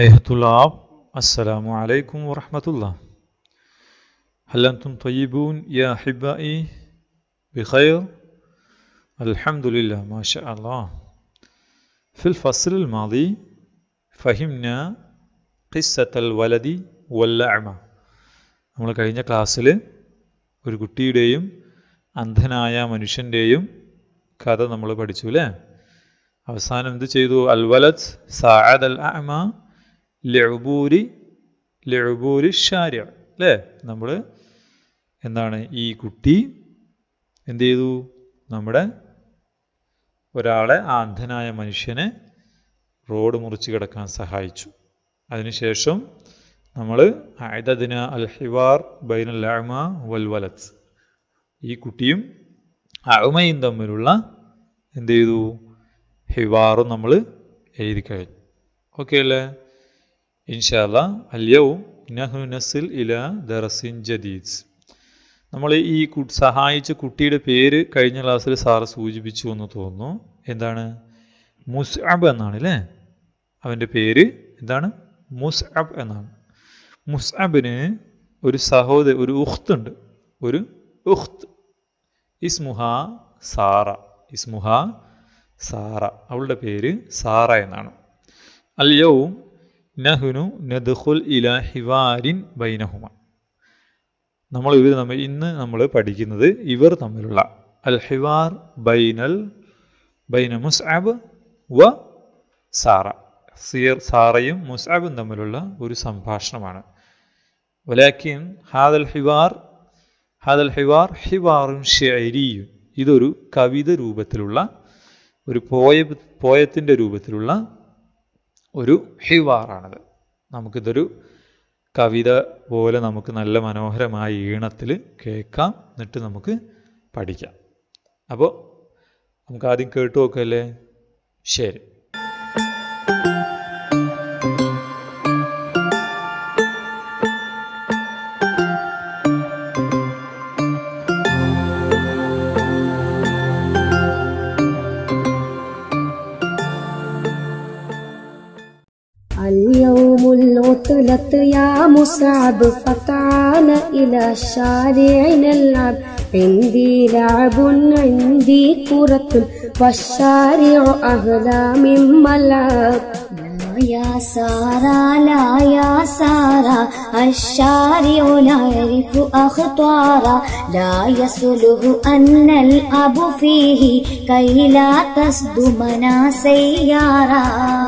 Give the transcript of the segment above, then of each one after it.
أيها الطلاب السلام عليكم ورحمة الله هل أنتم طيبون يا أحبائي بخير الحمد لله ما شاء الله في الفصل الماضي فهمنا قصة الولد والأعمى നമ്മൾ കഴിഞ്ഞ ക്ലാസ്സിൽ ഒരു കുട്ടിയുടെയും അന്ധനായ മനുഷ്യൻ്റെയും കഥ നമ്മൾ പഠിച്ചു അല്ലേ അവസാനം എന്ത് ചെയ്തു അൽ വലത് സാഅദ് അൽ അഅമ ലഅബൂരി ലഅബൂരി ഷാരിഅ അല്ലേ നമ്മൾ എന്താണ് ഈ കുട്ടി എന്ത് ചെയ്തു നമ്മുടെ ഒരാളെ ആ അന്ധനായ മനുഷ്യനെ റോഡ് മുറിച്ച് കിടക്കാൻ സഹായിച്ചു അതിനുശേഷം നമ്മൾ ആയതദിന അൽ ഹിവാർ ബൈനൽ അഅമ വൽ വലത് ഈ കുട്ടിയും അഅമയും തമ്മിലുള്ള എന്ത് ചെയ്തു ഹിവാറും നമ്മൾ എഴുതി കഴിഞ്ഞു ഓക്കെ അല്ലേ ഇൻഷാല്ല അല്യവും നഹു നസിൽ ഇല ദറസിൻ ജദീദ് നമ്മൾ ഈ സഹായിച്ച കുട്ടിയുടെ പേര് കഴിഞ്ഞ ക്ലാസ്സിൽ സാറ് സൂചിപ്പിച്ചു എന്ന് തോന്നുന്നു എന്താണ് മുസ്അബ് എന്നാണ് അല്ലേ അവൻ്റെ പേര് എന്താണ് മുസ്അബ് എന്നാണ് മുസ്അബിന് ഒരു സഹോദര ഒരു ഉഖ്ത് ഉണ്ട് ഒരു ഉഖ്ത് ഇസ്മുഹ സാറ ഇസ്മുഹ സാറ അവളുടെ പേര് സാറ എന്നാണ് അല്യവും നഹുനു നദ്ഖുൽ ഇല ഹിവാരിൻ ബൈനഹുമ നമ്മൾ ഇവർ നമ്മൾ ഇന്ന് നമ്മൾ പഠിക്കുന്നത് ഇവർ തമ്മിലുള്ള അൽ ഹിവാർ ബൈനൽ ബൈന മുസ്അബ് വ സാറ സിയർ സാറയും മുസ്അബും തമ്മിലുള്ള ഒരു സംഭാഷണമാണ് വലാക്കിൻ ഹാദൽ ഹിവാർ ഹാദൽ ഹിവാർ ഹിവാറും ഷെരിയും ഇതൊരു കവിത രൂപത്തിലുള്ള ഒരു പോയ പോയത്തിൻ്റെ രൂപത്തിലുള്ള ഒരു ഹിവാറാണത് നമുക്കിതൊരു കവിത പോലെ നമുക്ക് നല്ല മനോഹരമായ ഈണത്തിൽ കേൾക്കാം എന്നിട്ട് നമുക്ക് പഠിക്കാം അപ്പോൾ നമുക്ക് ആദ്യം കേട്ടു നോക്കല്ലേ ശരി اليوم العطلة يا مصعب فتعال إلى الشارع نلعب عندي لعب عندي كرة والشارع أغلى من ملعب لا يا سارة لا يا سارة الشارع لا يعرف أخطارا لا يسله أن نلعب فيه كي لا تصدمنا سيارا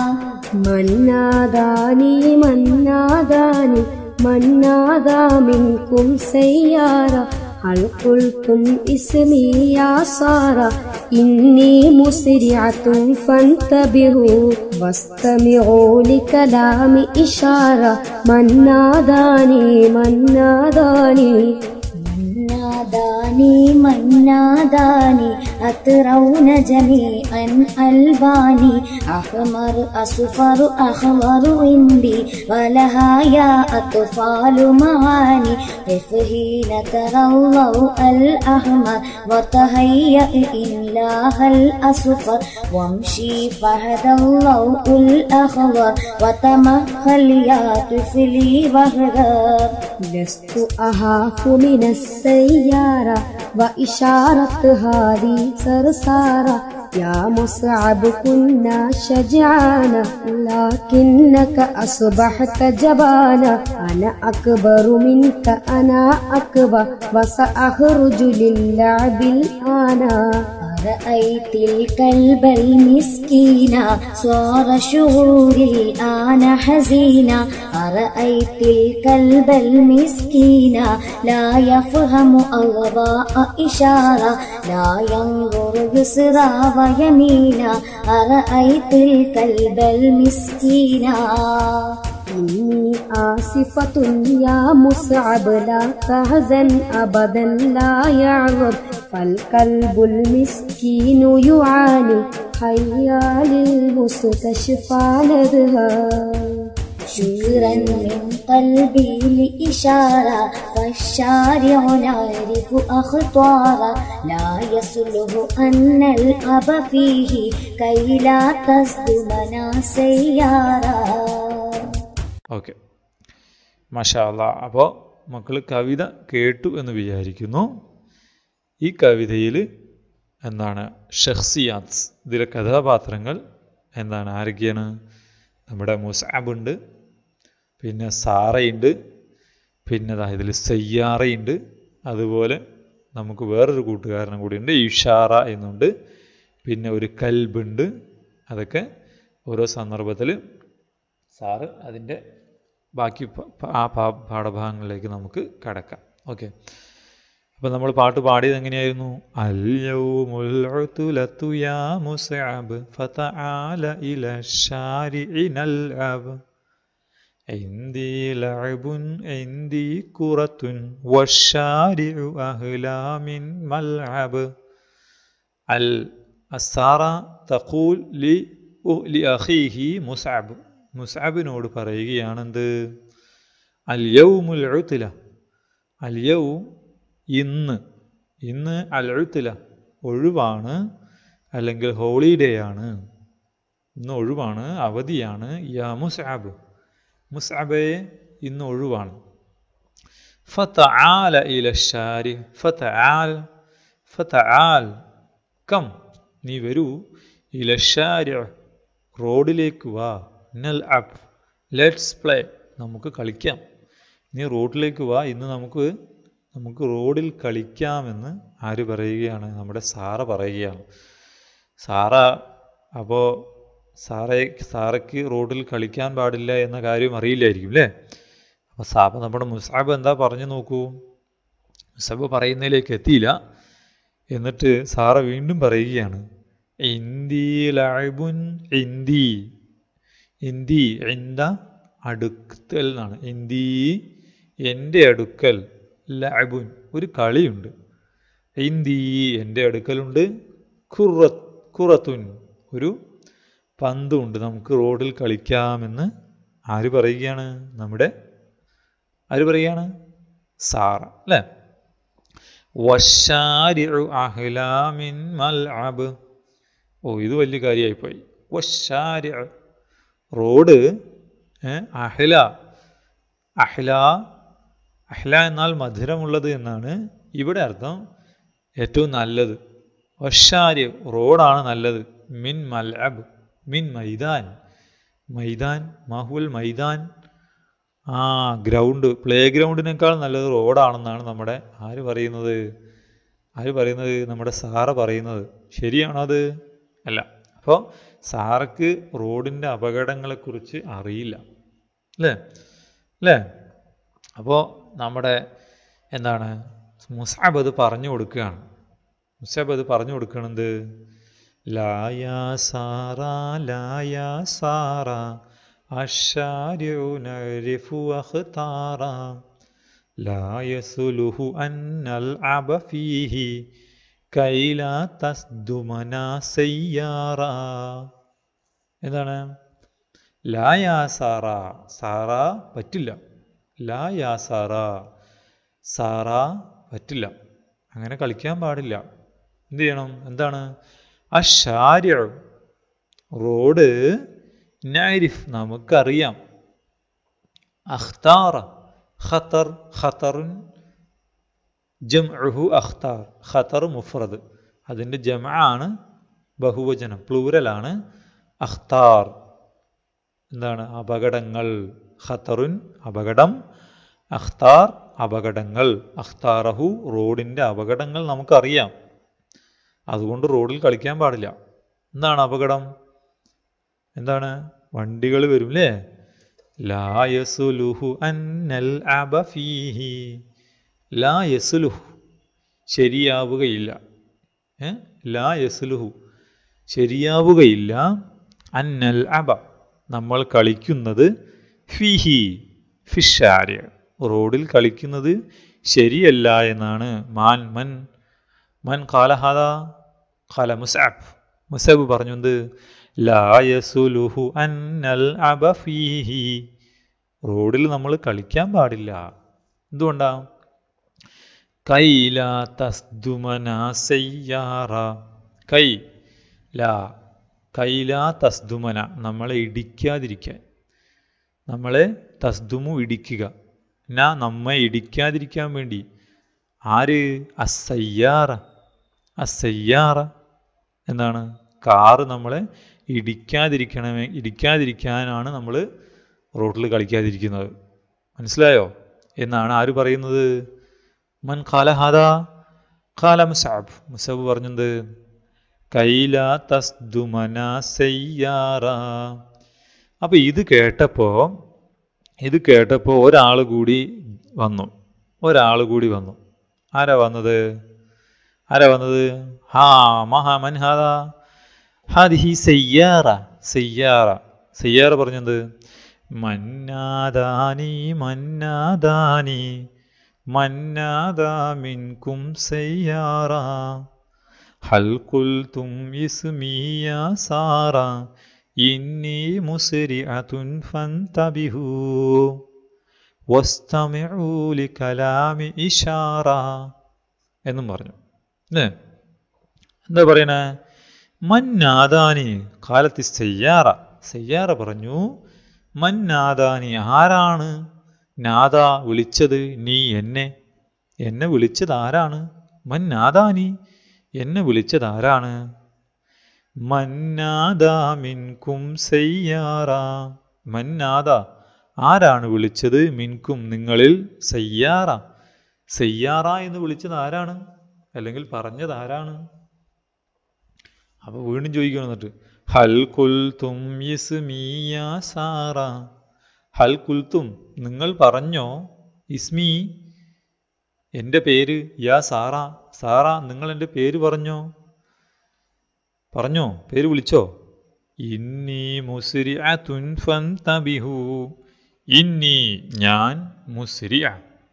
من ناداني من ناداني من نادى منكم سيارة هل قلتم اسمي يا سارة إني مسرعة فانتبهوا واستمعوا لكلام إشارة من ناداني من ناداني من ناداني من ناداني أترون جميعا ألباني أحمر أصفر أخضر عندي ولها يا أطفال معاني قف حين ترى الله الأحمر وتهيأ إن لاه الأصفر وامشي فهد الله الأخضر وتمهل يا طفلي واهدر لست أهاف من السيارة وإشارة هذه سرسارة يا مصعب كنا شجعانا لكنك أصبحت جبانا أنا أكبر منك أنا أكبر وسأخرج للعب الآن رأيت الكلب المسكين صار شعوري الآن حزينا أرأيت الكلب المسكين لا يفهم أغضاء إشارة لا ينظر يسرى ويمينا أرأيت الكلب المسكين إني آسفة يا مصعب لا تحزن أبدا لا يعظم فالكلب المسكين يعاني هيا للمستشفى نذهب شكرا من قلبي لإشارة فالشارع لا يعرف أخطارا لا يصله أن نلعب فيه كي لا تصدمنا سيارة ഓക്കെ മഷാ അല്ലാ അപ്പോൾ മക്കൾ കവിത കേട്ടു എന്ന് വിചാരിക്കുന്നു ഈ കവിതയിൽ എന്താണ് ഷഹ്സിയാത്സ് ഇതിലെ കഥാപാത്രങ്ങൾ എന്താണ് ആരൊക്കെയാണ് നമ്മുടെ മുസാബ് ഉണ്ട് പിന്നെ സാറയുണ്ട് പിന്നെ ദാ ഇതിൽ സയ്യാറയുണ്ട് അതുപോലെ നമുക്ക് വേറൊരു കൂട്ടുകാരനും കൂടിയുണ്ട് ഇഷാറ എന്നുണ്ട് പിന്നെ ഒരു കൽബുണ്ട് അതൊക്കെ ഓരോ സന്ദർഭത്തിൽ സാറ് അതിൻ്റെ ബാക്കി പ- പ- ആ പാ പാഠഭാഗങ്ങളിലേക്ക് നമുക്ക് കടക്കാം ഓക്കെ അപ്പം നമ്മൾ പാട്ട് പാടിയത് എങ്ങനെയായിരുന്നു അല്യൗമുൽ ഉതുലത്തു യാ മുസ്അബ് ഫതആല ഇല ശാരിഇ നൽഅബ് عندي لعب عندي كرة والشارع أهلا من ملعب السارة تقول لي لأخيه مصعب മുസ്അബിനോട് പറയുകയാണെന്ത് അൽ യൗമുൽ ഉത്തില അൽ യൗ ഇന്ന് ഇന്ന് അൽ ഉത്തില ഒഴിവാണ് അല്ലെങ്കിൽ ഹോളിഡേ ആണ് ഇന്ന് ഒഴിവാണ് അവധിയാണ് യാ മുസ്അബ് മുസ്അബയെ ഇന്ന് ഒഴിവാണ് ഫതആല ഇല ഷാരി ഫതആൽ ഫതആൽ കം നീ വരൂ ഇല ഷാരി റോഡിലേക്ക് വാ നൽ അപ്പ് ലെറ്റ്സ് പ്ലേ നമുക്ക് കളിക്കാം നീ റോഡിലേക്ക് വാ ഇന്ന് നമുക്ക് നമുക്ക് റോഡിൽ കളിക്കാമെന്ന് ആര് പറയുകയാണ് നമ്മുടെ സാറ പറയുകയാണ് സാറ അപ്പോൾ സാറേ സാറയ്ക്ക് റോഡിൽ കളിക്കാൻ പാടില്ല എന്ന കാര്യം അറിയില്ലായിരിക്കും അല്ലേ അപ്പോൾ സാബ് നമ്മുടെ മുസാബ് എന്താ പറഞ്ഞു നോക്കൂ മുസാബ് പറയുന്നതിലേക്ക് എത്തിയില്ല എന്നിട്ട് സാറ വീണ്ടും പറയുകയാണ് ഇന്ദി ലഅബുൻ ഇന്ദി ഇന്ദി ഇന്ത അടുക്കൽ എന്നാണ് ഇന്ദി എൻ്റെ അടുക്കൽ ലഅബുൻ ഒരു കളിയുണ്ട് ഇന്ദി എൻ്റെ അടുക്കലുണ്ട് ഖുറ ഖുറത്തുൻ ഒരു പന്തുണ്ട് നമുക്ക് റോഡിൽ കളിക്കാമെന്ന് ആര് പറയുകയാണ് നമ്മുടെ ആര് പറയുകയാണ് സാറ അല്ലേ വശാരിഉ അഹ്ലാമിൻ മൽഅബ് ഓ ഇത് വലിയ കാര്യമായിപ്പോയി വശാരി റോഡ് ഏ, അഹ്ല അഹ്ല അഹ്ല എന്നാൽ മധുരമുള്ളത് എന്നാണ് ഇവിടെ അർത്ഥം ഏറ്റവും നല്ലത് വശാരി റോഡാണ് നല്ലത് മിൻ മൽഅബ് മിൻ മൈദാൻ മൈദാൻ മാഹുൽ മൈദാൻ ആ ഗ്രൗണ്ട് പ്ലേ ഗ്രൗണ്ടിനേക്കാൾ നല്ലത് റോഡാണെന്നാണ് നമ്മുടെ ആര് പറയുന്നത് ആര് പറയുന്നത് നമ്മുടെ സാറ പറയുന്നത് ശരിയാണോ അത് അല്ല അപ്പോൾ സാറക്ക് റോഡിൻ്റെ അപകടങ്ങളെക്കുറിച്ച് അറിയില്ല അല്ലേ അല്ലേ അപ്പോൾ നമ്മുടെ എന്താണ് മുസാബ് അത് പറഞ്ഞു കൊടുക്കുകയാണ് മുസാബ് അത് പറഞ്ഞു കൊടുക്കണത് ലായാ സാറ ലായാ സാറ الشارع نعرف واختارا لا يسله أن نلعب فيه كي لا تصدمنا سيارا എന്താണ് ലാ യാ സാറ സാറ പറ്റില്ല ലാ യാ സാറ സാറ പറ്റില്ല അങ്ങനെ കളിക്കാൻ പാടില്ല എന്ത് ചെയ്യണം എന്താണ് അഷാര്യ റോഡ് നൈരിഫ് നമുക്കറിയാം അഖ്താറ ഖത്തർ ഖത്തറുൻ ജംഉഹു അഖ്താർ ഖത്തർ മുഫ്രദ് അതിൻ്റെ ജമാണ് ബഹുവചനം പ്ലൂരലാണ് അഖ്താർ എന്താണ് അപകടങ്ങൾ ഖത്തറുൻ അപകടം അഖ്താർ അപകടങ്ങൾ അഖ്താറഹു റോഡിൻ്റെ അപകടങ്ങൾ നമുക്കറിയാം അതുകൊണ്ട് റോഡിൽ കളിക്കാൻ പാടില്ല എന്താണ് അപകടം എന്താണ് വണ്ടികൾ വരും അല്ലേ ലാ യസുലുഹു അന്നൽ അബ ഫീഹി ലാ യസുലുഹു ശരിയാവുകയില്ല ഏ ലാ യസുലുഹു ശരിയാവുകയില്ല അന്നൽ അബ നമ്മൾ കളിക്കുന്നത് ഫിഹി ഫിഷാര്യ റോഡിൽ കളിക്കുന്നത് ശരിയല്ല എന്നാണ് മാൻ മൻ മൻ കാലഹാദ ഖാല മുസാബ് മുസാബ് പറഞ്ഞു എന്ത് ലാ യസുലുഹു അന്നൽ അബ ഫീഹി റോഡിൽ നമ്മൾ കളിക്കാൻ പാടില്ല എന്തുകൊണ്ടാ കൈല തസ്ദുമന സയ്യാറ കൈ ലാ കൈല തസ്ദുമന നമ്മളെ ഇടിക്കാതിരിക്കാൻ നമ്മളെ തസ്ദുമു ഇടിക്കുക ന നമ്മെ ഇടിക്കാതിരിക്കാൻ വേണ്ടി ആര് അസയ്യാറ അസയ്യാറ എന്താണ് കാറ് നമ്മളെ ഇടിക്കാതിരിക്കണമേ ഇടിക്കാതിരിക്കാനാണ് നമ്മൾ റോഡിൽ കളിക്കാതിരിക്കുന്നത് മനസ്സിലായോ എന്നാണ് ആര് പറയുന്നത് മൻ ഖാലഹാദ ഖാല മുസാബ് മുസാബ് പറഞ്ഞത് കൈല തസ്ദുമന സയ്യാറ അപ്പൊ ഇത് കേട്ടപ്പോ ഇത് കേട്ടപ്പോ ഒരാൾ കൂടി വന്നു ഒരാൾ കൂടി വന്നു ആരാ വന്നത് ആരാ വന്നത് ഹാ മഹാ മൻ ഹാദ ഹാദിഹി സയ്യാറ സയ്യാറ സയ്യാറ പറഞ്ഞത് മന്നാദാനി മന്നാദാനി മന്നാദാ മിൻകും സയ്യാറ ഹൽ കുൽതും ഇസ്മിയ സാറ ഇന്നി മുസ്രിഅതുൻ ഫന്തബിഹു വസ്തമിഉ ലികലാമി ഇഷാറ എന്നും പറഞ്ഞു അല്ലേ എന്താ പറയണേ മന്നാദാനി കാലത്ത് സയ്യാറ സയ്യാറ പറഞ്ഞു മന്നാദാനി ആരാണ് നാദ വിളിച്ചത് നീ എന്നെ എന്നെ വിളിച്ചത് ആരാണ് മന്നാദാനി എന്നെ വിളിച്ചത് ആരാണ് മന്നാദാ മിൻകും സയ്യാറ മന്നാദ ആരാണ് വിളിച്ചത് മിൻകും നിങ്ങളിൽ സയ്യാറ സയ്യാറ എന്ന് വിളിച്ചത് ആരാണ് അല്ലെങ്കിൽ പറഞ്ഞത് ആരാണ് അപ്പൊ വീണ്ടും ചോദിക്കണം എന്നിട്ട് ഹൽ കുൽത്തും ഇസ്മിയ സാറ ഹൽ കുൽത്തും നിങ്ങൾ പറഞ്ഞോ ഇസ്മി എൻ്റെ പേര് യാ സാറ സാറ നിങ്ങൾ എൻ്റെ പേര് പറഞ്ഞോ പറഞ്ഞോ പേര് വിളിച്ചോ ഇന്നി മുസ്രി തുൻഫൻതബിഹു ഇന്നി ഞാൻ മുസ്രിയ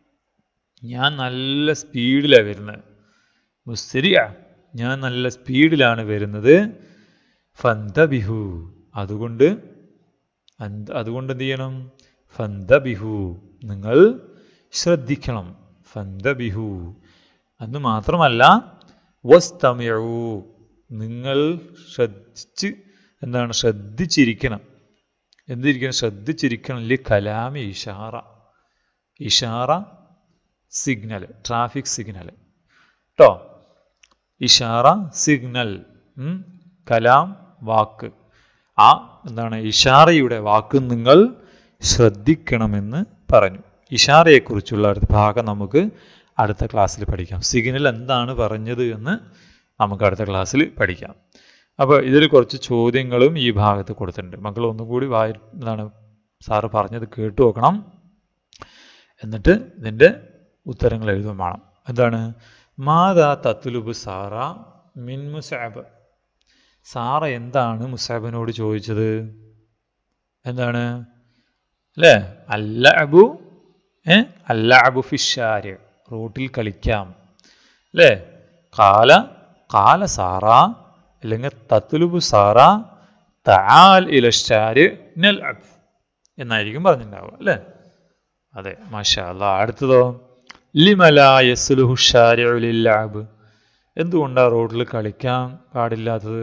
ഞാൻ നല്ല സ്പീഡിലാണ് വരുന്നത് മുസ്രിയ ഞാൻ നല്ല സ്പീഡിലാണ് വരുന്നത് ഫന്തബിഹു അതുകൊണ്ട് അന്ത് അതുകൊണ്ട് എന്ത് ചെയ്യണം ഫന്തബിഹു നിങ്ങൾ ശ്രദ്ധിക്കണം ഫന്തബിഹു അത് മാത്രമല്ല വസ്തമിഴു നിങ്ങൾ ശ്രദ്ധിച്ച് എന്താണ് ശ്രദ്ധിച്ചിരിക്കണം എന്തിരിക്കണം ശ്രദ്ധിച്ചിരിക്കണം ലി കലാമി ഇഷാറ ഇഷാറ സിഗ്നൽ ട്രാഫിക് സിഗ്നൽ കേട്ടോ ഇഷാറ സിഗ്നൽ ഉം, കലാം വാക്ക് ആ എന്താണ് ഇഷാറയുടെ വാക്ക് നിങ്ങൾ ശ്രദ്ധിക്കണമെന്ന് പറഞ്ഞു ഇഷാറയെക്കുറിച്ചുള്ള അടുത്ത ഭാഗം നമുക്ക് അടുത്ത ക്ലാസ്സിൽ പഠിക്കാം സിഗ്നൽ എന്താണ് പറഞ്ഞത് എന്ന് നമുക്ക് അടുത്ത ക്ലാസ്സിൽ പഠിക്കാം അപ്പോൾ ഇതിൽ കുറച്ച് ചോദ്യങ്ങളും ഈ ഭാഗത്ത് കൊടുത്തിട്ടുണ്ട് മക്കൾ ഒന്നും കൂടി വായി എന്താണ് സാറ് പറഞ്ഞത് കേട്ടു നോക്കണം എന്നിട്ട് ഇതിൻ്റെ ഉത്തരങ്ങൾ എഴുതും വേണം എന്താണ് മാതാ തത്തുലുബ് സാറ മിൻ മുസാബ് സാറ എന്താണ് മുസാബിനോട് ചോദിച്ചത് എന്താണ് അല്ലേ അല്ല അബു ഏ അല്ല അബു ഫിഷാര് റോട്ടിൽ കളിക്കാം അല്ലേ കാല കാല സാറ അല്ലെങ്കിൽ തത്തുലുബു സാറ തആൽ ഇലഷ്ടാര് നൽ അബ് എന്നായിരിക്കും പറഞ്ഞിട്ടുണ്ടാവുക അല്ലേ അതെ മാഷാ അല്ലാ അടുത്തതോ ലിമലായസ്ലുഹു ഷാരിഉലില്ലാബ് എന്തുകൊണ്ടാണ് റോഡിൽ കളിക്കാൻ പാടില്ലാത്തത്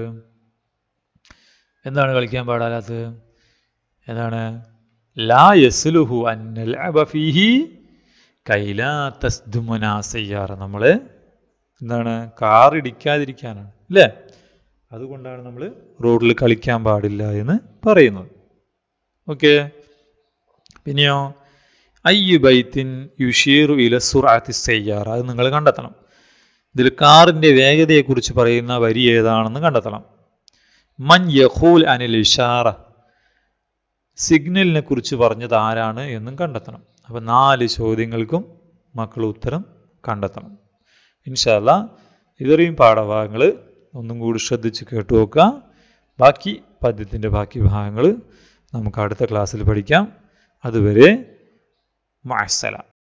എന്താണ് കളിക്കാൻ പാടില്ലാത്തത് എന്താണ് ലാ യസ്ലുഹു അന്നൽ അബ ഫീഹി കൈലാ തസ്ദുമനാ സയ്യാറ നമ്മൾ എന്താണ് കാർ ഇടിക്കാതിരിക്കാനാണ് അല്ലേ അതുകൊണ്ടാണ് നമ്മൾ റോഡിൽ കളിക്കാൻ പാടില്ല എന്ന് പറയുന്നത് ഓക്കെ പിന്നെയോ അയ്യു ബൈത്തിൻ യുഷീറു ഇല സുറാത്തി സയ്യാറ അത് നിങ്ങൾ കണ്ടെത്തണം ഇതിൽ കാറിൻ്റെ വേഗതയെക്കുറിച്ച് പറയുന്ന വരി ഏതാണെന്ന് കണ്ടെത്തണം മൻ യഹൂൽ അനിൽ ഇഷാറ സിഗ്നലിനെ കുറിച്ച് പറഞ്ഞത് ആരാണ് എന്നും കണ്ടെത്തണം അപ്പം നാല് ചോദ്യങ്ങൾക്കും മക്കൾ ഉത്തരം കണ്ടെത്തണം ഇൻഷാല്ല ഇത്രയും പാഠഭാഗങ്ങൾ ഒന്നും കൂടി ശ്രദ്ധിച്ച് കേട്ടു നോക്കുക ബാക്കി പദ്യത്തിൻ്റെ ബാക്കി ഭാഗങ്ങൾ നമുക്ക് അടുത്ത ക്ലാസ്സിൽ പഠിക്കാം അതുവരെ മാസല